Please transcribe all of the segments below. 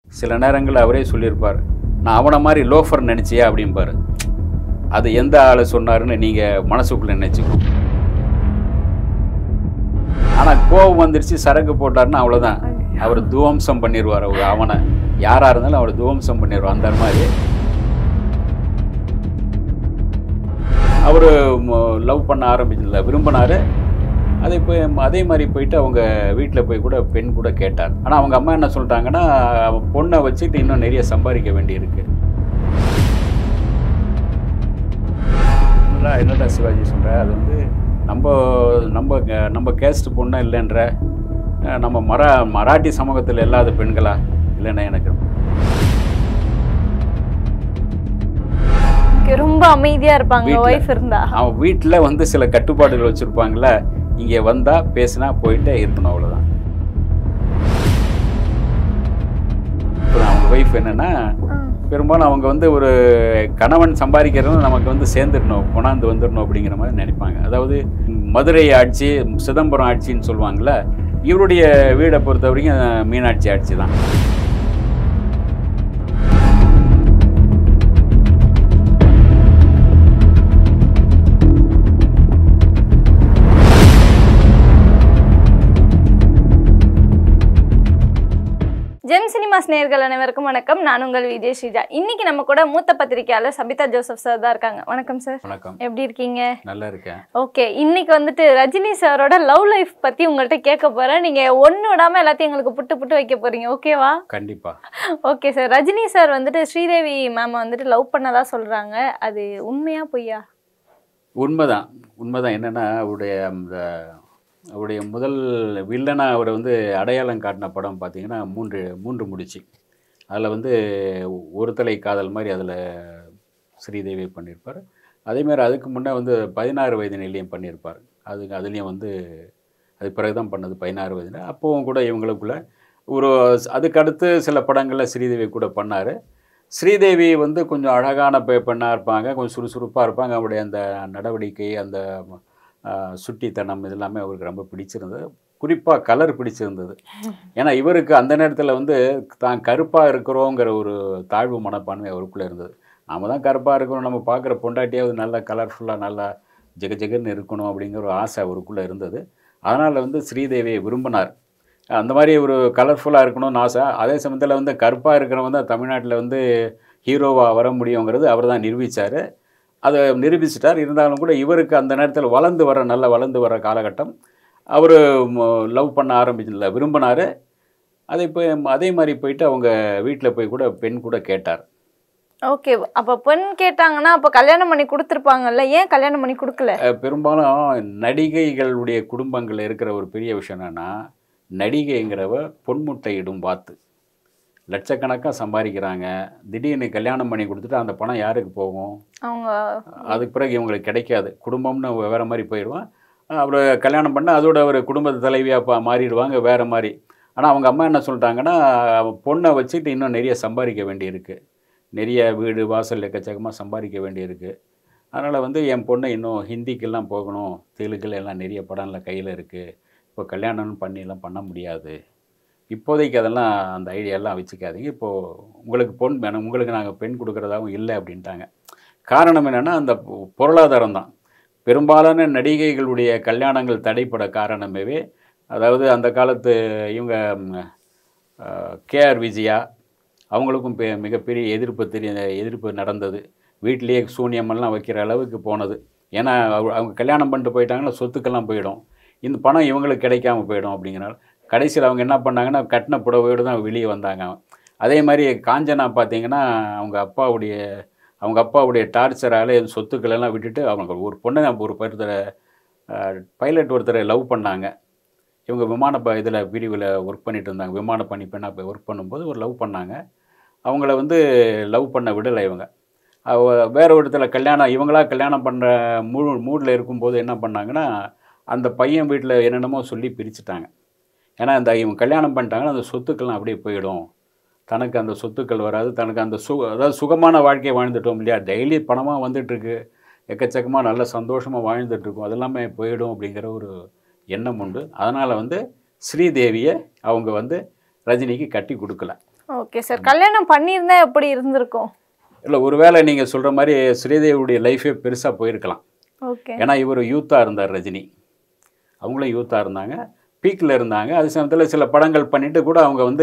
சில நேரங்களில் அவரே சொல்லியிருப்பார் நான் அவனை மாதிரி லோஃபர் நினச்சியா அப்படிம்பாரு அது எந்த ஆளை சொன்னாருன்னு நீங்கள் மனசுக்குள்ளே நினச்சிக்கணும் ஆனால் கோபம் வந்துருச்சு சரக்கு போட்டாருன்னா அவ்வளோதான் அவர் துவம்சம் பண்ணிடுவார் அவங்க அவனை யாராக இருந்தாலும் அவரை துவம்சம் பண்ணிடுவார் அந்த மாதிரி அவர் லவ் பண்ண ஆரம்பிச்சதில்ல விரும்பினாரு அதே போய் அதே மாதிரி போயிட்டு அவங்க வீட்டில் போய் கூட பெண் கூட கேட்டார் ஆனால் அவங்க அம்மா என்ன சொல்லிட்டாங்கன்னா பொண்ணை வச்சுட்டு இன்னும் நிறைய சம்பாதிக்க வேண்டியிருக்கு என்னடா என்னடா சிவாஜி சொல்கிற அது வந்து நம்ம நம்ம க- நம்ம கேஸ்ட் பொண்ணு இல்லைன்ற அஹ் நம்ம மரா மராட்டி சமூகத்தில் இல்லாத பெண்களா இல்லைன்னா எனக்கு Okay, ரொம்ப அமைதியா இருப்பாங்க வீட்ல. ஒய்ஃப் இருந்தா அவன் வீட்டில் வந்து சில கட்டுப்பாடுகள் வச்சுருப்பாங்கல்ல இங்கே வந்தால் பேசினா போயிட்டே இருக்கணும் அவ்வளோதான் அப்புறம் அவங்க ஒய்ஃப் என்னன்னா பெரும்பாலும் அவங்க வந்து ஒரு கணவன் சம்பாதிக்கிறதும் நமக்கு வந்து சேர்ந்துடணும் கொண்டாந்து வந்துடணும் அப்படிங்கிற மாதிரி நினைப்பாங்க அதாவது மதுரை ஆட்சி சிதம்பரம் ஆட்சின்னு சொல்லுவாங்கள்ல இவருடைய வீடை பொறுத்த வரைக்கும் மீனாட்சி ஆட்சி தான் ஜெம் சினிமாஸ் நேயர்கள் அனைவருக்கும் வணக்கம் நான் உங்கள் விஜய் ஸ்ரீஜா இன்னைக்கு நம்ம கூட மூத்த பத்திரிகையாளர் சபிதா ஜோசப் சார் தான் இருக்காங்க வணக்கம் சார் வணக்கம் எப்படி இருக்கீங்க நல்லா இருக்கேன் ஓகே இன்னைக்கு வந்துட்டு ரஜினி சாரோட லவ் லைஃப் பத்தி உங்கள்கிட்ட கேட்க போறேன் நீங்க ஒண்ணு விடாம எல்லாத்தையும் எங்களுக்கு புட்டு புட்டு வைக்க போறீங்க ஓகேவா கண்டிப்பாக ஓகே சார் ரஜினி சார் வந்துட்டு ஸ்ரீதேவி மேம் வந்துட்டு லவ் பண்ணதா சொல்றாங்க அது உண்மையா பொய்யா உண்மைதான் உண்மைதான் என்னென்னா அவருடைய அந்த அவருடைய முதல் வில்லனா அவரை வந்து அடையாளம் காட்டின படம் பார்த்தீங்கன்னா மூன்று மூன்று முடிச்சு அதில் வந்து ஒரு தலை காதல் மாதிரி அதில் ஸ்ரீதேவி பண்ணியிருப்பார் அதேமாதிரி அதுக்கு முன்னே வந்து பதினாறு வயது நிலையம் பண்ணியிருப்பார் அது அதுலேயும் வந்து அது பிறகு தான் பண்ணது பதினாறு வயதில் அப்போவும் கூட இவங்களுக்குள்ள ஒரு அதுக்கு அடுத்து சில படங்களில் ஸ்ரீதேவி கூட பண்ணார் ஸ்ரீதேவி வந்து கொஞ்சம் அழகான பெ பெண்ணாக இருப்பாங்க கொஞ்சம் சுறுசுறுப்பாக இருப்பாங்க அவருடைய அந்த நடவடிக்கை அந்த ஆ, சுட்டித்தனம் இதெல்லாமே அவருக்கு ரொம்ப பிடிச்சிருந்தது குறிப்பாக கலர் பிடிச்சிருந்தது ஏன்னா இவருக்கு அந்த நேரத்தில் வந்து தான் கருப்பாக இருக்கிறோங்கிற ஒரு தாழ்வு மனப்பான்மை அவருக்குள்ளே இருந்தது நாம தான் கருப்பாக இருக்கிறோம் நம்ம பார்க்குற பொண்டாட்டியாவது நல்லா கலர்ஃபுல்லாக நல்லா ஜெக ஜெகன்னு இருக்கணும் அப்படிங்கிற ஒரு ஆசை அவருக்குள்ளே இருந்தது அதனால் வந்து ஸ்ரீதேவியை விரும்பினார் அந்த மாதிரி ஒரு கலர்ஃபுல்லாக இருக்கணும்னு ஆசை அதே சமயத்தில் வந்து கருப்பாக இருக்கிறவங்க தான் தமிழ்நாட்டில் வந்து ஹீரோவாக வர முடியுங்கிறது அவர் தான் நிரூபித்தார் அதை நிரூபிச்சிட்டார் இருந்தாலும் கூட இவருக்கு அந்த நேரத்தில் வளர்ந்து வர நல்ல வளர்ந்து வர காலகட்டம் அவர் லவ் பண்ண ஆரம்பிச்சதில்ல விரும்பினார் அதை போய் அதே மாதிரி போயிட்டு அவங்க வீட்டில் போய் கூட பெண் கூட கேட்டார் ஓகே அப்ப பெண் கேட்டாங்கன்னா அப்ப கல்யாணம் பண்ணி கொடுத்துருப்பாங்கல்ல ஏன் கல்யாணம் பண்ணி கொடுக்கல அஹ் பெரும்பாலும் நடிகைகளுடைய குடும்பங்களில் இருக்கிற ஒரு பெரிய விஷயம் என்னென்னா நடிகைங்கிறவ பொன்முட்டையிடும் வாத்து லட்சக்கணக்காக சம்பாதிக்கிறாங்க திடீர்னு கல்யாணம் பண்ணி கொடுத்துட்டு அந்த பணம் யாருக்கு போகும் அவங்க அதுக்கு பிறகு இவங்களுக்கு கிடைக்காது குடும்பம்னு வேறு மாதிரி போயிடுவான் அப்புறம் கல்யாணம் பண்ண அதோட ஒரு குடும்ப தலைவியாக பா மாறிடுவாங்க வேறு மாதிரி ஆனால் அவங்க அம்மா என்ன சொல்லிட்டாங்கன்னா பொண்ணை வச்சுட்டு இன்னும் நிறைய சம்பாதிக்க வேண்டியிருக்கு நிறைய வீடு வாசல் எக்கச்சக்கமாக சம்பாதிக்க வேண்டியிருக்கு அதனால் வந்து என் பொண்ணை இன்னும் ஹிந்திக்கெல்லாம் போகணும் தெலுங்குல எல்லாம் நிறைய படம்லாம் கையில் இருக்குது இப்போ கல்யாணம்னு பண்ணிலாம் பண்ண முடியாது இப்போதைக்கு அதெல்லாம் அந்த ஐடியாலாம் வச்சுக்காதீங்க இப்போது உங்களுக்கு பொன் வேணும் உங்களுக்கு நாங்கள் பெண் கொடுக்குறதாகவும் இல்லை அப்படின்ட்டாங்க காரணம் என்னென்னா அந்த பொ- பொருளாதாரம் தான் பெரும்பாலான நடிகைகளுடைய கல்யாணங்கள் தடைப்பட காரணமே அதாவது அந்த காலத்து இவங்க கேஆர் விஜயா அவங்களுக்கும் பெ மிகப்பெரிய எதிர்ப்பு தெரிய எதிர்ப்பு நடந்தது வீட்டிலேயே சூனியமெல்லாம் வைக்கிற அளவுக்கு போனது ஏன்னா அவங்க அவங்க கல்யாணம் பண்ணிட்டு போயிட்டாங்கன்னா சொத்துக்கெல்லாம் போயிடும் இந்த பணம் இவங்களுக்கு கிடைக்காம போயிடும் அப்படிங்கிறனால கடைசியில் அவங்க என்ன பண்ணாங்கன்னா கட்டின புடவையோடு தான் வெளியே வந்தாங்க அதே மாதிரி காஞ்சனா பார்த்தீங்கன்னா அவங்க அப்பாவுடைய அவங்க அப்பாவுடைய டார்ச்சரால் சொத்துக்கள் எல்லாம் விட்டுட்டு அவங்க ஒரு பொண்ணை ஒரு ஒருத்தரை பைலட் ஒருத்தரை லவ் பண்ணாங்க இவங்க விமான ப இதில் பிரிவில் ஒர்க் பண்ணிட்டு இருந்தாங்க விமான பணி பெண்ணாக ஒர்க் பண்ணும்போது ஒரு லவ் பண்ணாங்க அவங்கள வந்து லவ் பண்ண விடலை இவங்க அவ வேற ஒருத்தர் கல்யாணம் இவங்களா கல்யாணம் பண்ணுற மூ மூடில் இருக்கும்போது என்ன பண்ணாங்கன்னா அந்த பையன் வீட்டில் என்னென்னமோ சொல்லி பிரிச்சுட்டாங்க ஏன்னா இந்த இவங்க கல்யாணம் பண்ணிட்டாங்கன்னா அந்த சொத்துக்கள்லாம் அப்படியே போயிடும் தனக்கு அந்த சொத்துக்கள் வராது தனக்கு அந்த சு அதாவது சுகமான வாழ்க்கையை வாழ்ந்துட்டோம் இல்லையா டெய்லி பணமாக வந்துட்டுருக்கு எக்கச்சக்கமாக நல்ல சந்தோஷமாக வாழ்ந்துட்டுருக்கோம் அதெல்லாமே போயிடும் அப்படிங்கிற ஒரு எண்ணம் உண்டு அதனால் வந்து ஸ்ரீதேவியை அவங்க வந்து ரஜினிக்கு கட்டி கொடுக்கல ஓகே சார் கல்யாணம் பண்ணியிருந்தா எப்படி இருந்திருக்கும் இல்லை ஒருவேளை நீங்கள் சொல்கிற மாதிரி ஸ்ரீதேவியுடைய லைஃபே பெருசாக போயிருக்கலாம் ஓகே ஏன்னா இவர் யூத்தாக இருந்தார் ரஜினி அவங்களும் யூத்தாக இருந்தாங்க பீக்கில் இருந்தாங்க அது சமயத்தில் சில படங்கள் பண்ணிட்டு கூட அவங்க வந்து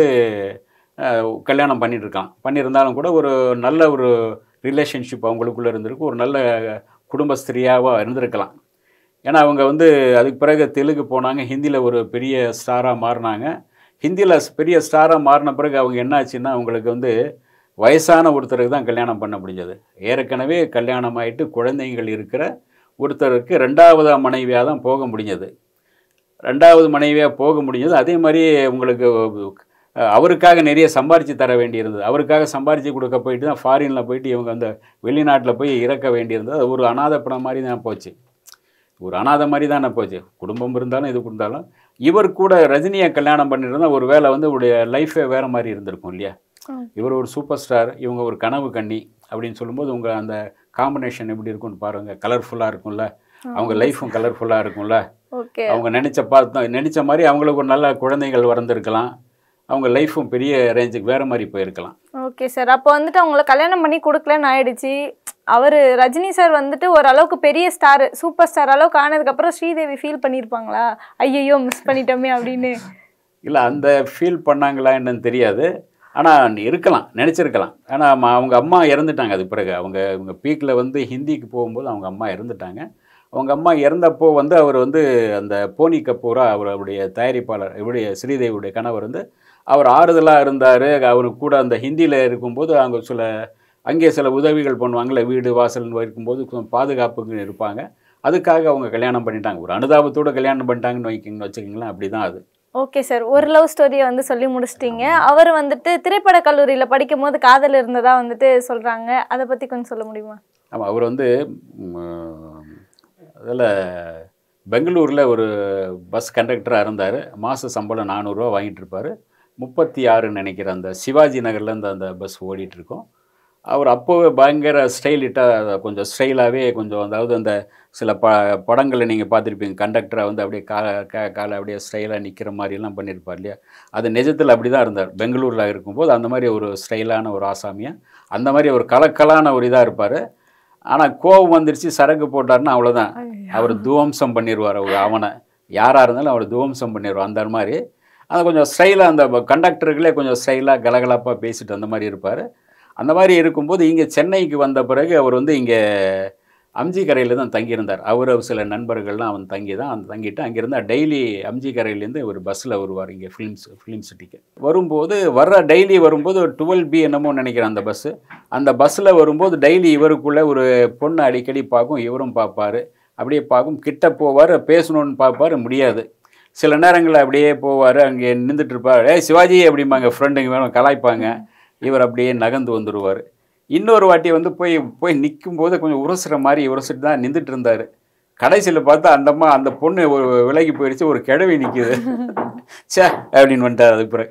அஹ், கல்யாணம் பண்ணிட்டு இருக்கான் பண்ணியிருந்தாலும் கூட ஒரு நல்ல ஒரு ரிலேஷன்ஷிப் அவங்களுக்குள்ளே இருந்திருக்கு ஒரு நல்ல குடும்பஸ்திரியாவாக இருந்திருக்கலாம் ஏன்னா அவங்க வந்து அதுக்கு பிறகு தெலுங்கு போனாங்க ஹிந்தியில் ஒரு பெரிய ஸ்டாராக மாறினாங்க ஹிந்தியில் பெரிய ஸ்டாராக மாறின பிறகு அவங்க என்ன ஆச்சுன்னா அவங்களுக்கு வந்து வயசான ஒருத்தருக்கு தான் கல்யாணம் பண்ண முடிஞ்சது ஏற்கனவே கல்யாணம் ஆயிட்டு குழந்தைங்கள் இருக்கிற ஒருத்தருக்கு ரெண்டாவது மனைவியாக தான் போக முடிஞ்சது ரெண்டாவது மனைவியாக போக முடிஞ்சது அதே மாதிரி உங்களுக்கு அஹ், அவருக்காக நிறைய சம்பாரித்து தர வேண்டியிருந்தது அவருக்காக சம்பாரித்து கொடுக்க போயிட்டு தான் ஃபாரினில் போயிட்டு இவங்க அந்த வெளிநாட்டில் போய் இறக்க வேண்டியிருந்தது அது ஒரு அனாதை படம் மாதிரி தான் போச்சு ஒரு அனாதை மாதிரி தானே போச்சு குடும்பம் இருந்தாலும் இது இருந்தாலும் இவர் கூட ரஜினியை கல்யாணம் பண்ணியிருந்தா ஒரு வேளை வந்து அவருடைய லைஃபே வேறு மாதிரி இருந்திருக்கும் இல்லையா ம். இவர் ஒரு சூப்பர் ஸ்டார் இவங்க ஒரு கனவு கண்ணி அப்படின்னு சொல்லும்போது உங்கள் அந்த காம்பினேஷன் எப்படி இருக்கும்னு பாருங்கள் கலர்ஃபுல்லாக இருக்கும்ல அவங்க லைஃப்பும் கலர்ஃபுல்லாக இருக்கும்ல ஓகே அவங்க நினச்ச பார்த்து நினச்ச மாதிரி அவங்களுக்கு ஒரு நல்ல குழந்தைகள் வளர்ந்துருக்கலாம் அவங்க லைஃப்பும் பெரிய ரேஞ்சுக்கு வேறு மாதிரி போயிருக்கலாம் ஓகே சார் அப்போ வந்துட்டு அவங்கள கல்யாணம் பண்ணி கொடுக்கலன்னு ஆயிடுச்சு அவர் ரஜினி சார் வந்துட்டு ஓரளவுக்கு பெரிய ஸ்டார் சூப்பர் ஸ்டார் அளவுக்கு ஆனதுக்கப்புறம் ஸ்ரீதேவி ஃபீல் பண்ணியிருப்பாங்களா ஐயையோ மிஸ் பண்ணிட்டோமே அப்படின்னு இல்லை அந்த ஃபீல் பண்ணாங்களா என்னன்னு தெரியாது ஆனால் இருக்கலாம் நினச்சிருக்கலாம் ஆனால் அவங்க அம்மா இறந்துட்டாங்க அது பிறகு அவங்க அவங்க பீக்கில் வந்து ஹிந்திக்கு போகும்போது அவங்க அம்மா இறந்துட்டாங்க அவங்க அம்மா இறந்தப்போ வந்து அவர் வந்து அந்த போனி கபூரா அவர் அவருடைய தயாரிப்பாளர் இவருடைய ஸ்ரீதேவியுடைய கணவர் வந்து அவர் ஆறுதலாக இருந்தார் அவருக்கு கூட அந்த ஹிந்தியில் இருக்கும்போது அவங்க சில அங்கே சில உதவிகள் பண்ணுவாங்கல்ல வீடு வாசல்னு இருக்கும்போது கொஞ்சம் பாதுகாப்புக்கு இருப்பாங்க அதுக்காக அவங்க கல்யாணம் பண்ணிட்டாங்க ஒரு அனுதாபத்தோட கல்யாணம் பண்ணிட்டாங்கன்னு வைக்கிங்கன்னு வச்சுக்கிங்களேன் அப்படி தான் அது ஓகே சார் ஒரு லவ் ஸ்டோரியை வந்து சொல்லி முடிச்சிட்டீங்க அவர் வந்துட்டு திரைப்பட கல்லூரியில் படிக்கும் போது காதல் இருந்ததா வந்துட்டு சொல்கிறாங்க அதை பற்றி கொஞ்சம் சொல்ல முடியுமா ஆமாம் அவர் வந்து அதில் பெங்களூரில் ஒரு பஸ் கண்டக்டராக இருந்தார் மாத சம்பளம் நானூறுரூவா வாங்கிட்டு இருப்பார் முப்பத்தி ஆறுன்னு நினைக்கிறேன் அந்த சிவாஜி நகர்லேருந்து அந்த பஸ் ஓடிட்டு இருக்கும் அவர் அப்போவே பயங்கர ஸ்டைலிட்டாக கொஞ்சம் ஸ்டைலாகவே கொஞ்சம் அதாவது அந்த சில ப படங்களை நீங்கள் பார்த்துருப்பீங்க கண்டக்டராக வந்து அப்படியே கா கா காலை அப்படியே ஸ்டைலாக நிற்கிற மாதிரிலாம் பண்ணியிருப்பார் இல்லையா அது நிஜத்தில் அப்படி தான் இருந்தார் பெங்களூரில் இருக்கும்போது அந்த மாதிரி ஒரு ஸ்டைலான ஒரு ஆசாமியாக அந்த மாதிரி ஒரு கலக்கலான ஒரு இதாக இருப்பார் ஆனால் கோவம் வந்துருச்சு சரக்கு போட்டாருன்னா அவ்வளோதான் அவர் துவம்சம் பண்ணிடுவார் அவர் அவனை யாராக இருந்தாலும் அவர் துவம்சம் பண்ணிடுவார் அந்த மாதிரி அது கொஞ்சம் ஸ்டைலாக அந்த கண்டக்டருங்களே கொஞ்சம் ஸ்டைலாக கலகலப்பாக பேசிட்டு அந்த மாதிரி இருப்பார் அந்த மாதிரி இருக்கும்போது இங்கே சென்னைக்கு வந்த பிறகு அவர் வந்து இங்கே அம்ஜி கரையில் தான் தங்கியிருந்தார் அவர் சில நண்பர்கள்லாம் அவன் தங்கி தான் அந்த தங்கிட்டு அங்கேருந்து டெய்லி அம்ஜி கரையிலேருந்து ஒரு பஸ்ஸில் வருவார் இங்கே ஃபிலிம்ஸ் ஃபிலிம் சிட்டிக்கு வரும்போது வர்ற டெய்லி வரும்போது டுவெல் பி என்னமோ நினைக்கிறேன் அந்த பஸ்ஸு அந்த பஸ்ஸில் வரும்போது டெய்லி இவருக்குள்ளே ஒரு பொண்ணு அடிக்கடி பார்க்கும் இவரும் பார்ப்பார் அப்படியே பார்க்கும் கிட்ட போவார் பேசணுன்னு பார்ப்பார் முடியாது சில நேரங்களில் அப்படியே போவார் அங்கே நின்றுட்டு இருப்பார் ஏய் சிவாஜி அப்படிம்பாங்க ஃப்ரெண்டுங்க வேணும் கலாய்ப்பாங்க இவர் அப்படியே நகர்ந்து வந்துடுவார் இன்னொரு வாட்டி வந்து போய் போய் நிற்கும் போது கொஞ்சம் உரசுற மாதிரி உரசிட்டு தான் நின்றுட்டு இருந்தார் கடைசியில் பார்த்தா அந்த அம்மா அந்த பொண்ணு ஒரு விலகி போயிடுச்சு ஒரு கிழவி நிற்கிது சே அப்படின்னு வந்துட்டார் அதுக்கு பிறகு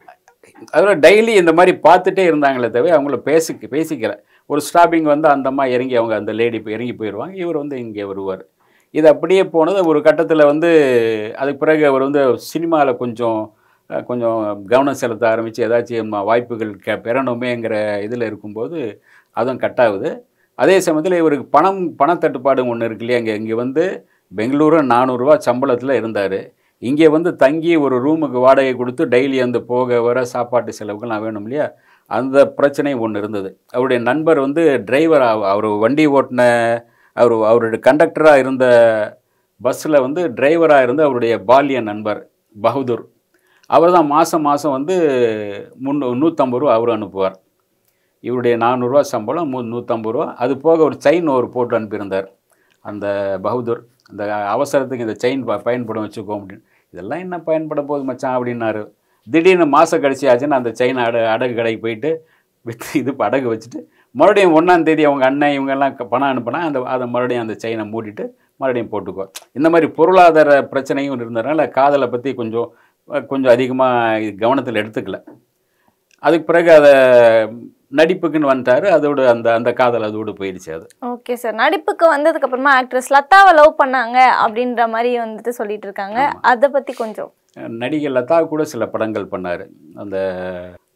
அதில் டெய்லி இந்த மாதிரி பார்த்துட்டே இருந்தாங்களே தவிர அவங்கள பேசிக்க பேசிக்கல ஒரு ஸ்டாப்பிங் வந்து அந்த அம்மா இறங்கி அவங்க அந்த லேடி போய் இறங்கி போயிடுவாங்க இவர் வந்து இங்கே வருவார் இது அப்படியே போனது ஒரு கட்டத்தில் வந்து அதுக்கு பிறகு அவர் வந்து சினிமாவில் கொஞ்சம் அஹ், கொஞ்சம் கவனம் செலுத்த ஆரம்பித்து ஏதாச்சும் ம- வாய்ப்புகள் கே பெறணுமேங்கிற இதில் இருக்கும்போது அதுவும் கட் ஆகுது அதே சமயத்தில் இவருக்கு பணம் பணத்தட்டுப்பாடு ஒன்று இருக்கு இல்லையா இங்கே இங்கே வந்து பெங்களூரு நானூறுரூவா சம்பளத்தில் இருந்தார் இங்கே வந்து தங்கி ஒரு ரூமுக்கு வாடகை கொடுத்து டெய்லி அந்த போக வர சாப்பாட்டு செலவுகள்லாம் வேணும் இல்லையா அந்த பிரச்சனை ஒன்று இருந்தது அவருடைய நண்பர் வந்து டிரைவர் அவர் வண்டி ஓட்டின அவர் அவருடைய கண்டக்டராக இருந்த பஸ்ஸில் வந்து டிரைவராக இருந்த அவருடைய பால்ய நண்பர் பகதூர் அவர் தான் மாதம் மாதம் வந்து முன்னூ நூற்றம்பது ரூபா அவர் அனுப்புவார் இவருடைய நானூறுரூவா சம்பளம் மு நூற்றம்பது ரூபா அது போக ஒரு செயின் ஒரு போட்டு அனுப்பியிருந்தார் அந்த பகதூர் அந்த அவசரத்துக்கு இந்த செயின் ப பயன்படும் வச்சுக்கோ அப்படின்னு இதெல்லாம் என்ன பயன்பட போகுது மச்சான் அப்படின்னாரு திடீர்னு மாதம் கழிச்சு ஆச்சுன்னா அந்த செயின் அட அடகு கடைக்கு போயிட்டு வித்து இது அடகு வச்சுட்டு மறுபடியும் ஒன்றாம் தேதி அவங்க அண்ணன் இவங்கெல்லாம் க- பணம் அனுப்புனா அந்த அதை மறுபடியும் அந்த செயினை மூடிட்டு மறுபடியும் போட்டுக்கோ இந்த மாதிரி பொருளாதார பிரச்சனையும் இருந்ததுனால காதலை பற்றி கொஞ்சம் அஹ், கொஞ்சம் அதிகமாக கவனத்தில் எடுத்துக்கல அதுக்கு பிறகு அதை நடிப்புக்குன்னு வந்துட்டாரு அதோட அந்த அந்த காதல் அதோடு போயிடுச்சு அது ஓகே சார் நடிப்புக்கு வந்ததுக்கு அப்புறமா ஆக்ட்ரஸ் லதாவை லவ் பண்ணாங்க அப்படின்ற மாதிரி வந்துட்டு சொல்லிட்டு இருக்காங்க அதை பத்தி கொஞ்சம் நடிகை லதா கூட சில படங்கள் பண்ணார் அந்த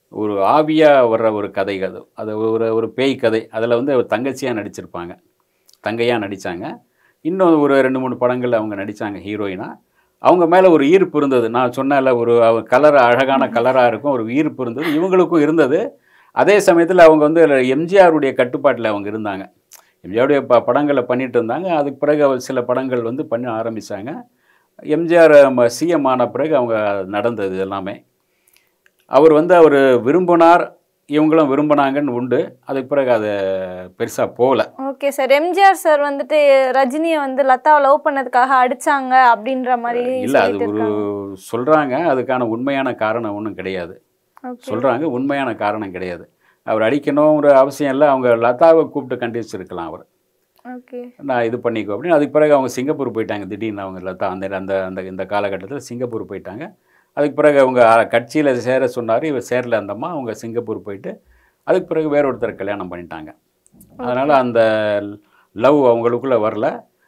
ஒரு ஆவியாக வர்ற ஒரு கதை அது அது ஒரு ஒரு பேய் கதை அதில் வந்து அவர் தங்கச்சியாக நடிச்சிருப்பாங்க தங்கையாக நடித்தாங்க இன்னும் ஒரு ரெண்டு மூணு படங்கள் அவங்க நடித்தாங்க ஹீரோயினாக அவங்க மேலே ஒரு ஈர்ப்பு இருந்தது நான் சொன்னேன்ல ஒரு கலர் அழகான கலராக இருக்கும் ஒரு ஈர்ப்பு இருந்தது இவங்களுக்கும் இருந்தது அதே சமயத்தில் அவங்க வந்து எம்ஜிஆருடைய கட்டுப்பாட்டில் அவங்க இருந்தாங்க எம்ஜிஆருடைய ப படங்களை பண்ணிட்டு இருந்தாங்க அதுக்கு பிறகு அவர் சில படங்கள் வந்து பண்ண ஆரம்பித்தாங்க எம்ஜிஆர் சிஎம் ஆன பிறகு அவங்க நடந்தது எல்லாமே அவர் வந்து அவர் விரும்பினார் இவங்களும் விரும்பினாங்கன்னு உண்டு அதுக்கு பிறகு அதை பெருசாக போகல ஓகே சார் எம்ஜிஆர் சார் வந்துட்டு ரஜினியை வந்து லதாவை லவ் பண்ணதுக்காக அடிச்சாங்க அப்படின்ற மாதிரி இல்லை அது சொல்லிட்டு ஒரு இருக்காங்க சொல்கிறாங்க அதுக்கான உண்மையான காரணம் ஒன்றும் கிடையாது ஓகே சொல்கிறாங்க உண்மையான காரணம் கிடையாது அவர் அடிக்கணுங்கிற அவசியம் இல்லை அவங்க லதாவை கூப்பிட்டு கண்டிச்சிருக்கலாம் அவர் ஓகே நான் இது பண்ணிக்கோ அப்படின்னு அதுக்கு பிறகு அவங்க சிங்கப்பூர் போயிட்டாங்க திடீர்னு அவங்க லதா அந்த அந்த அந்த இந்த காலகட்டத்தில் சிங்கப்பூர் போயிட்டாங்க அதுக்கு பிறகு அவங்க கட்சியில் சேர சொன்னார் இவர் சேரல அந்தம்மா அவங்க சிங்கப்பூர் போயிட்டு அதுக்கு பிறகு வேற ஒருத்தர் கல்யாணம் பண்ணிட்டாங்க அதனால் அந்த லவ் அவங்களுக்குள்ளே வரல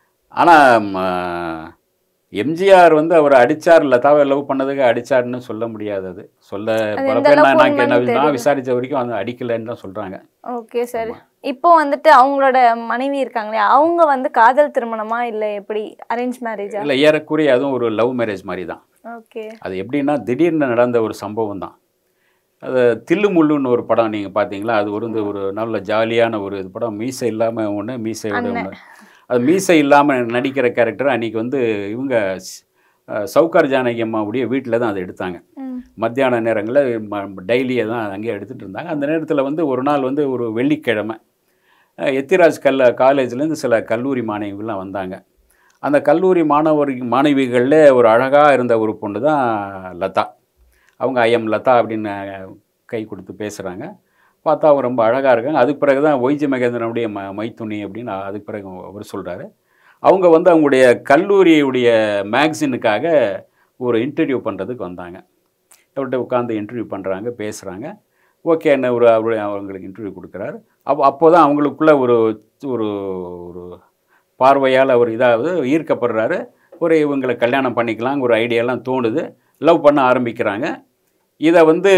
ஆனால் எம்ஜிஆர் வந்து அவர் அடித்தார் லதாவை லவ் பண்ணதுக்கு அடிச்சாருன்னு சொல்ல முடியாது அது சொல்ல அது பல எந்த பேர் நான் அளவுக்கு நான் உண்மைன்னு நான் தெரியல. விசாரித்த வரைக்கும் அது அடிக்கலைன்னு தான் சொல்கிறாங்க ஓகே சார் இப்போ வந்துட்டு அவங்களோட மனைவி இருக்காங்களே அவங்க வந்து காதல் திருமணமா இல்லை எப்படி அரேஞ்ச் மேரேஜா இல்லை ஏறக்குறைய அதுவும் ஒரு லவ் மேரேஜ் மாதிரி தான் ஓகே அது எப்படின்னா திடீர்னு நடந்த ஒரு சம்பவம் தான் அது தில்லு முள்ளுன்னு ஒரு படம் நீங்கள் பார்த்தீங்களா அது ஒரு வந்து ஒரு நல்ல ஜாலியான ஒரு இது படம் மீசை இல்லாமல் ஒன்று மீசையோட அண்ணன். ஒன்று அது மீசை இல்லாமல் நடிக்கிற கேரக்டர் அன்றைக்கி வந்து இவங்க ஸ்- அஹ் சௌகார் ஜானகி அம்மாவுடைய வீட்டில் தான் அதை எடுத்தாங்க ம் மத்தியான நேரங்களில் டெய்லியை தான் அங்கேயே எடுத்துகிட்டு இருந்தாங்க அந்த நேரத்தில் வந்து ஒரு நாள் வந்து ஒரு வெள்ளிக்கிழமை அஹ் எத்திராஜ் கல்ல காலேஜ்லேருந்து சில கல்லூரி மாணவிகள்லாம் வந்தாங்க அந்த கல்லூரி மாணவர் மாணவிகளில் ஒரு அழகாக இருந்த ஒரு பொண்ணு தான் லதா அவங்க ஐஎம் லதா அப்படின்னு கை கொடுத்து பேசுகிறாங்க பார்த்தா அவங்க ரொம்ப அழகாக இருக்காங்க அதுக்கு பிறகு தான் ஒய்ஜி மகேந்திரனுடைய ம மைத்துனி அப்படின்னு அதுக்கு பிறகு அவர் சொல்கிறாரு அவங்க வந்து அவங்களுடைய கல்லூரியுடைய மேக்சினுக்காக ஒரு இன்டர்வியூ பண்ணுறதுக்கு வந்தாங்க அவர்கிட்ட உட்காந்து இன்டர்வியூ பண்ணுறாங்க பேசுகிறாங்க ஓகே என்ன ஒரு அவருடைய அவங்களுக்கு இன்டர்வியூ கொடுக்குறாரு அப்போ அப்போ தான் அவங்களுக்குள்ள ஒரு ஒரு ஒரு பார்வையால் அவர் இதாவது ஈர்க்கப்படுறாரு ஒரு இவங்களை கல்யாணம் பண்ணிக்கலாம் ஒரு ஐடியாலாம் தோணுது லவ் பண்ண ஆரம்பிக்கிறாங்க இதை வந்து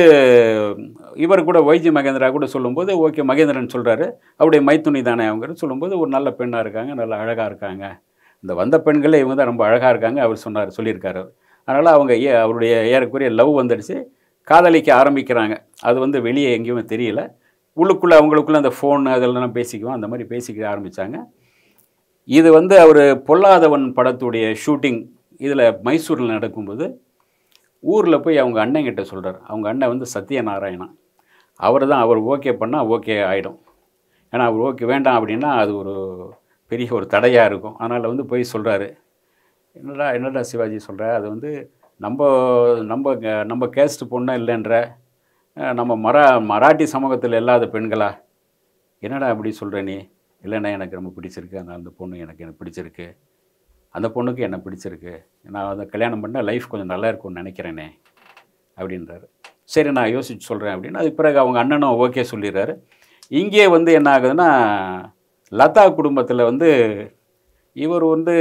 இவர் கூட ஒய்ஜி மகேந்திரா கூட சொல்லும்போது ஓகே மகேந்திரன் சொல்கிறாரு அவருடைய மைத்துனி தானே அவங்க சொல்லும்போது ஒரு நல்ல பெண்ணாக இருக்காங்க நல்ல அழகாக இருக்காங்க இந்த வந்த பெண்களே இவங்க தான் ரொம்ப அழகாக இருக்காங்க அவர் சொன்னார் சொல்லியிருக்காரு அதனால் அவங்க ஏ அவருடைய ஏறக்குறைய லவ் வந்துடுச்சு காதலிக்க ஆரம்பிக்கிறாங்க அது வந்து வெளியே எங்கேயுமே தெரியல உள்ளுக்குள்ளே அவங்களுக்குள்ள அந்த ஃபோன் அதெல்லாம் பேசிக்குவோம் அந்த மாதிரி பேசிக்க ஆரம்பித்தாங்க இது வந்து அவர் பொல்லாதவன் படத்துடைய ஷூட்டிங் இதில் மைசூரில் நடக்கும்போது ஊரில் போய் அவங்க அண்ணங்கிட்ட சொல்கிறார் அவங்க அண்ணன் வந்து சத்யநாராயணா அவர் தான் அவர் ஓகே பண்ணால் ஓகே ஆகிடும் ஏன்னா அவர் ஓகே வேண்டாம் அப்படின்னா அது ஒரு பெரிய ஒரு தடையாக இருக்கும் அதனால் வந்து போய் சொல்கிறாரு என்னடா என்னடா சிவாஜி சொல்கிற அது வந்து நம்ம நம்ம க- நம்ம கேஸ்ட் பொண்ணு இல்லைன்ற அஹ் நம்ம மரா மராட்டி சமூகத்தில் இல்லாத பெண்களா என்னடா அப்படி சொல்கிற நீ இல்லைண்ணா எனக்கு ரொம்ப பிடிச்சிருக்கு அந்த அந்த பொண்ணு எனக்கு எனக்கு பிடிச்சிருக்கு அந்த பொண்ணுக்கு என்ன பிடிச்சிருக்கு நான் அதை கல்யாணம் பண்ணால் லைஃப் கொஞ்சம் நல்லா இருக்கும்னு நினைக்கிறேனே அப்படின்றாரு சரி நான் யோசிச்சு சொல்கிறேன் அப்படின்னு அதுக்கு பிறகு அவங்க அண்ணனும் ஓகே சொல்லிடுறாரு இங்கே வந்து என்ன ஆகுதுன்னா லதா குடும்பத்தில் வந்து இவர் வந்து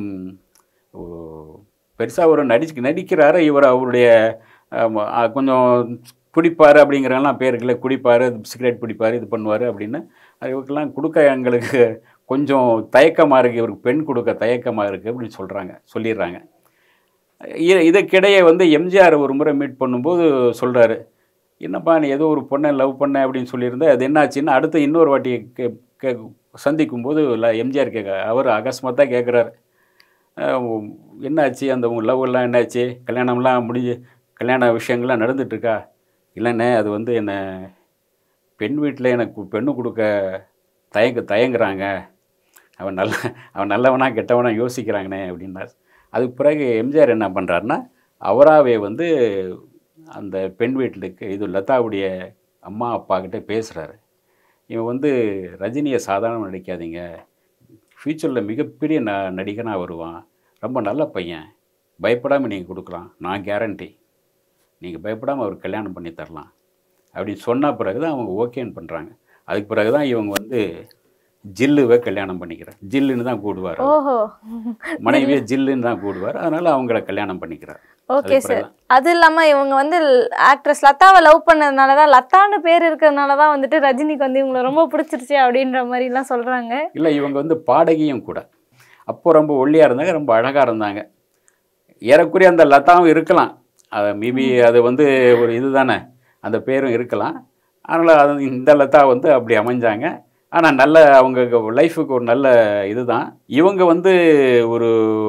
பெருசாக ஒரு நடிச்சு நடிக்கிறாரு இவர் அவருடைய ஆம், ஆ, கொஞ்சம் குடிப்பார் அப்படிங்கிறலாம் பேருக்குள்ள குடிப்பார் சிகரெட் பிடிப்பார் இது பண்ணுவார் அப்படின்னு அது இவருக்கெல்லாம் கொடுக்க எங்களுக்கு கொஞ்சம் தயக்கமாக இருக்குது இவருக்கு பெண் கொடுக்க தயக்கமாக இருக்குது அப்படின்னு சொல்கிறாங்க சொல்லிடுறாங்க இ- இதுக்கிடையே வந்து எம்ஜிஆர் ஒரு முறை மீட் பண்ணும்போது சொல்கிறாரு என்னப்பா நீ ஏதோ ஒரு பொண்ணை லவ் பண்ண அப்படின்னு சொல்லியிருந்தா அது என்னாச்சுன்னா அடுத்து இன்னொரு வாட்டி கே கே சந்திக்கும்போது ல எம்ஜிஆர் கேட்க அவர் அகஸ்மாத்தாக கேட்குறாரு என்னாச்சு அந்த உங்கள் லவ் எல்லாம் என்னாச்சு கல்யாணம்லாம் முடிஞ்சு கல்யாண விஷயங்கள்லாம் நடந்துட்டுருக்கா இல்லைண்ணே அது வந்து என்ன பெண் வீட்டில் எனக்கு பெண்ணு கொடுக்க தயங்க தயங்குறாங்க அவன் நல்ல அவன் நல்லவனா கெட்டவனா யோசிக்கிறாங்கண்ணே அப்படின்னார் அதுக்கு பிறகு எம்ஜிஆர் என்ன பண்ணுறாருன்னா அவராகவே வந்து அந்த பெண் வீட்டுக்கு இது லதாவுடைய அம்மா அப்பா கிட்ட பேசுகிறாரு இவன் வந்து ரஜினியை சாதாரண நடிக்காதீங்க ஃப்யூச்சரில் மிகப்பெரிய ந நடிகனாக வருவான் ரொம்ப நல்ல பையன் பயப்படாமல் நீங்கள் கொடுக்கலாம் நான் கேரண்டி நீங்கள் பயப்படாமல் அவர் கல்யாணம் பண்ணி தரலாம் அப்படின்னு சொன்ன பிறகு தான் அவங்க ஓகேன்னு பண்ணுறாங்க அதுக்கு பிறகு தான் இவங்க வந்து ஜில்லுவை கல்யாணம் பண்ணிக்கிறார் ஜில்லுன்னு தான் கூடுவார் ஓஹோ மனைவியை ஜில்லுன்னு தான் கூடுவார் அதனால் அவங்கள கல்யாணம் பண்ணிக்கிறார் ஓகே அதுக்கு சார் பிறகுதான். அது இல்லாம இவங்க வந்து ஆக்ட்ரஸ் லதாவை லவ் பண்ணதுனால தான் லதான்னு பேர் இருக்கிறதுனால தான் வந்துட்டு ரஜினிக்கு வந்து இவங்களை ரொம்ப பிடிச்சிருச்சு அப்படின்ற மாதிரி எல்லாம் சொல்றாங்க இல்லை இவங்க வந்து பாடகியும் கூட அப்போ ரொம்ப ஒல்லியாக இருந்தாங்க ரொம்ப அழகாக இருந்தாங்க ஏறக்குறைய அந்த லதாவும் இருக்கலாம் அது மேபி அது வந்து ஒரு இதுதானே அந்த பேரும் இருக்கலாம் அதனால் அது இந்த லதா வந்து அப்படி அமைஞ்சாங்க ஆனால் நல்ல அவங்க லைஃபுக்கு ஒரு நல்ல இதுதான் இவங்க வந்து ஒரு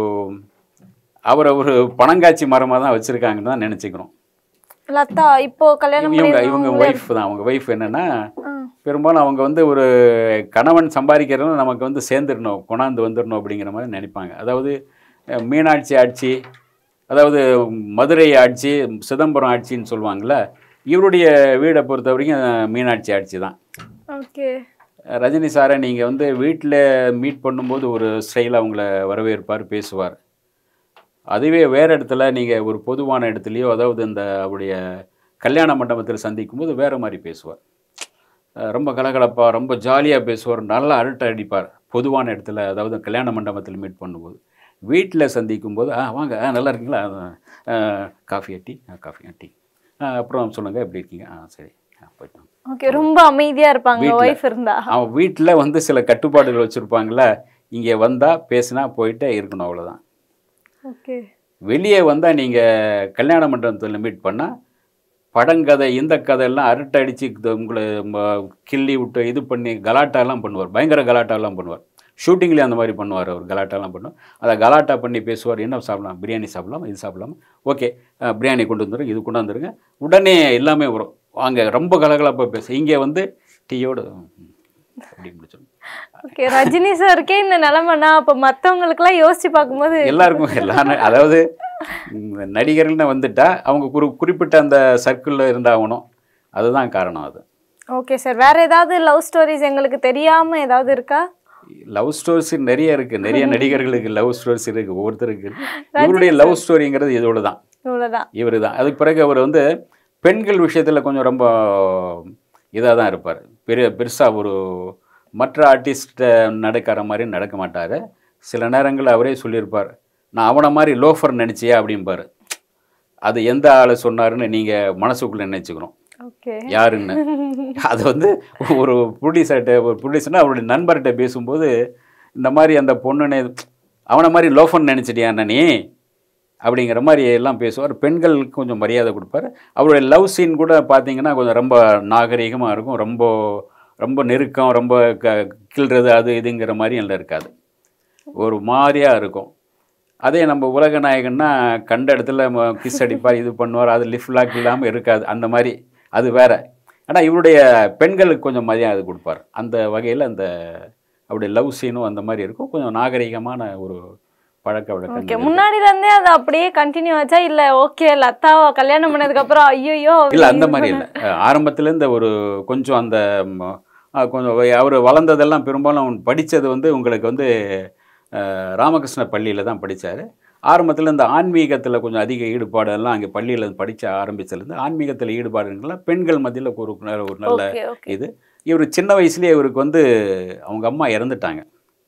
அவரை ஒரு பணங்காட்சி மரமாக தான் வச்சுருக்காங்கன்னு தான் நினச்சிக்கிறோம் லதா இப்போ கல்யாணம் இவங்க பண்ணி இவங்க ஒய்ஃப் தான் அவங்க ஒய்ஃப் என்னென்னா ஆ. பெரும்பாலும் அவங்க வந்து ஒரு கணவன் சம்பாதிக்கிறதும் நமக்கு வந்து சேர்ந்துடணும் கொண்டாந்து வந்துடணும் அப்படிங்கிற மாதிரி நினைப்பாங்க அதாவது அஹ், மீனாட்சி ஆட்சி அதாவது மதுரை ஆட்சி சிதம்பரம் ஆட்சின்னு சொல்லுவாங்கள்ல இவருடைய வீடை பொறுத்த வரைக்கும் அஹ், மீனாட்சி ஆட்சி தான் ஓகே ரஜினி சாரை நீங்கள் வந்து வீட்டில் மீட் பண்ணும்போது ஒரு ஸ்டைல் அவங்கள வரவேற்பார் பேசுவார் அதுவே வேறு இடத்துல நீங்கள் ஒரு பொதுவான இடத்துலையோ அதாவது இந்த அவருடைய கல்யாண மண்டபத்தில் சந்திக்கும் போது வேறு மாதிரி பேசுவார் அஹ் ரொம்ப கலகலப்பாக ரொம்ப ஜாலியாக பேசுவார் நல்லா அரட்டை அடிப்பார் பொதுவான இடத்துல அதாவது கல்யாண மண்டபத்தில் மீட் பண்ணும்போது வீட்டில் சந்திக்கும் போது ஆ வாங்க ஆ நல்லா இருக்கீங்களா காஃபி டீ ஆ காஃபி டீ அப்புறம் சொல்லுங்கள் எப்படி இருக்கீங்க ஆ சரி ஆ போயிட்டு வாங்க. ஓகே ரொம்ப அமைதியா இருப்பாங்க வீட்ல. ஒய்ஃப் இருந்தா அவன் வீட்டில் வந்து சில கட்டுப்பாடுகள் வச்சுருப்பாங்களே இங்கே வந்தால் பேசினா போயிட்டே இருக்கணும் அவ்வளோதான் ஓகே வெளியே வந்தால் நீங்கள் கல்யாண மண்டபத்தில் மீட் பண்ணால் படங்கதை இந்த கதையெல்லாம் அரட்டை அடித்து உங்களை ம- கிள்ளி விட்டு இது பண்ணி கலாட்டாலாம் பண்ணுவார் பயங்கர கலாட்டாலாம் பண்ணுவார் ஷூட்டிங்லேயே அந்த மாதிரி பண்ணுவார் அவர் கலாட்டாலாம் பண்ணுவார் அதை கலாட்டா பண்ணி பேசுவார் என்ன சாப்பிடலாம் பிரியாணி சாப்பிடலாம் இது சாப்பிடலாமா ஓகே பிரியாணி கொண்டு வந்துருங்க இது கொண்டு வந்துருங்க உடனே எல்லாமே வரும் வாங்க ரொம்ப கலகலப்பாக பேச இங்கே வந்து டீயோடு அப்படி முடிச்சிடும் ஓகே ரஜினி சாருக்கே இந்த நிலைமைனா அப்ப மத்தவங்களுக்குலாம் யோசிச்சு பார்க்கும்போது எல்லாருக்கும் எல்லாரும் அதாவது ம், நடிகர்கள்னு வந்துட்டா அவங்க குறி குறிப்பிட்ட அந்த சர்க்கிளில் இருந்தாகணும் அதுதான் காரணம் அது ஓகே சார் வேற ஏதாவது லவ் ஸ்டோரிஸ் எங்களுக்கு தெரியாம ஏதாவது இருக்கா லவ் ஸ்டோரிஸ் நிறைய இருக்கு நிறைய நடிகர்களுக்கு லவ் ஸ்டோரிஸ் இருக்கு ஒவ்வொருத்தருக்கு இவருடைய லவ் ஸ்டோரிங்கிறது இதோட தான் இவ்வளவுதான் இவர் தான் அதுக்கு பிறகு அவர் வந்து பெண்கள் விஷயத்தில் கொஞ்சம் ரொம்ப இதாக தான் இருப்பார் பெரிய பெருசாக ஒரு மற்ற ஆர்டிஸ்ட்டை நடக்கிற மாதிரி நடக்க மாட்டார் சில நேரங்களில் அவரே சொல்லியிருப்பார் நான் அவனை மாதிரி லோஃபர் நினச்சியா அப்படிம்பார் அது எந்த ஆளை சொன்னாருன்னு நீங்கள் மனசுக்குள்ளே நினச்சிக்கணும் ஓகே யாருன்னு அது வந்து ஒரு ப்ரொடியூசர்கிட்ட ஒரு ப்ரொடியூசர்னா அவருடைய நண்பர்கிட்ட பேசும்போது இந்த மாதிரி அந்த பொண்ணுனே அவனை மாதிரி லோஃபன் நினச்சிட்டியா நீ அப்படிங்கிற மாதிரி எல்லாம் பேசுவார் பெண்களுக்கு கொஞ்சம் மரியாதை கொடுப்பார் அவருடைய லவ் சீன் கூட பார்த்தீங்கன்னா கொஞ்சம் ரொம்ப நாகரிகமாக இருக்கும் ரொம்ப ரொம்ப நெருக்கம் ரொம்ப க கிள்றது அது இதுங்கிற மாதிரி எல்லாம் இருக்காது ஒரு மாதிரியாக இருக்கும் அதே நம்ம உலக நாயகன்னா கண்ட இடத்துல கிஸ் அடிப்பார் இது பண்ணுவார் அது லிஃப்ட் லாக் இல்லாமல் இருக்காது அந்த மாதிரி அது வேற ஆனால் இவருடைய பெண்களுக்கு கொஞ்சம் மரியாதை கொடுப்பார் அந்த வகையில் அந்த அவருடைய லவ் சீனும் அந்த மாதிரி இருக்கும் கொஞ்சம் நாகரிகமான ஒரு பழக்க ஓகே வழக்கம் முன்னாடில இருந்தே அது அப்படியே கண்டினியூ ஆச்சா இல்ல ஓகே லதாவை கல்யாணம் பண்ணதுக்கு அப்புறம் ஐயோ இல்லை அந்த மாதிரி இல்லை ஆரம்பத்துலேருந்து ஒரு கொஞ்சம் அந்த ம், அஹ், கொஞ்சம் அவர் வளர்ந்ததெல்லாம் பெரும்பாலும் அவன் படித்தது வந்து உங்களுக்கு வந்து அஹ், ராமகிருஷ்ண பள்ளியில் தான் படித்தார் ஆரம்பத்தில் இந்த ஆன்மீகத்தில் கொஞ்சம் அதிக ஈடுபாடு எல்லாம் அங்கே பள்ளியில் படித்த ஆரம்பிச்சதுலேருந்து ஆன்மீகத்தில் ஈடுபாடுங்களா பெண்கள் மத்தியில் ஒரு ஒரு நல்ல ஓகே ஓகே இது இவர் சின்ன வயசுலேயே இவருக்கு வந்து அவங்க அம்மா இறந்துட்டாங்க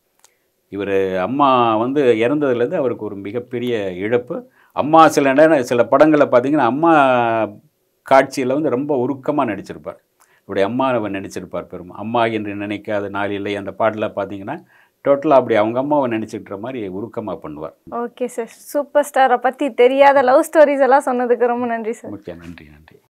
இவர் அம்மா வந்து இறந்ததுலேருந்து அவருக்கு ஒரு மிகப்பெரிய இழப்பு அம்மா சில நேரம் சில படங்களில் பார்த்தீங்கன்னா அம்மா காட்சியில் வந்து ரொம்ப உருக்கமாக நடிச்சிருப்பார் இவருடைய அம்மாவை நடிச்சிருப்பார் பெரும் அம்மா என்று நினைக்காத நாளில்லை அந்த பாட்டில் பார்த்தீங்கன்னா டோட்டலாக அப்படி அவங்க அம்மாவை நினச்சிக்கிற மாதிரி உருக்கமாக பண்ணுவார் ஓகே சார் சூப்பர் ஸ்டாரை பத்தி தெரியாத லவ் ஸ்டோரிஸ் எல்லாம் சொன்னதுக்கு ரொம்ப நன்றி சார் முக்கிய நன்றி நன்றி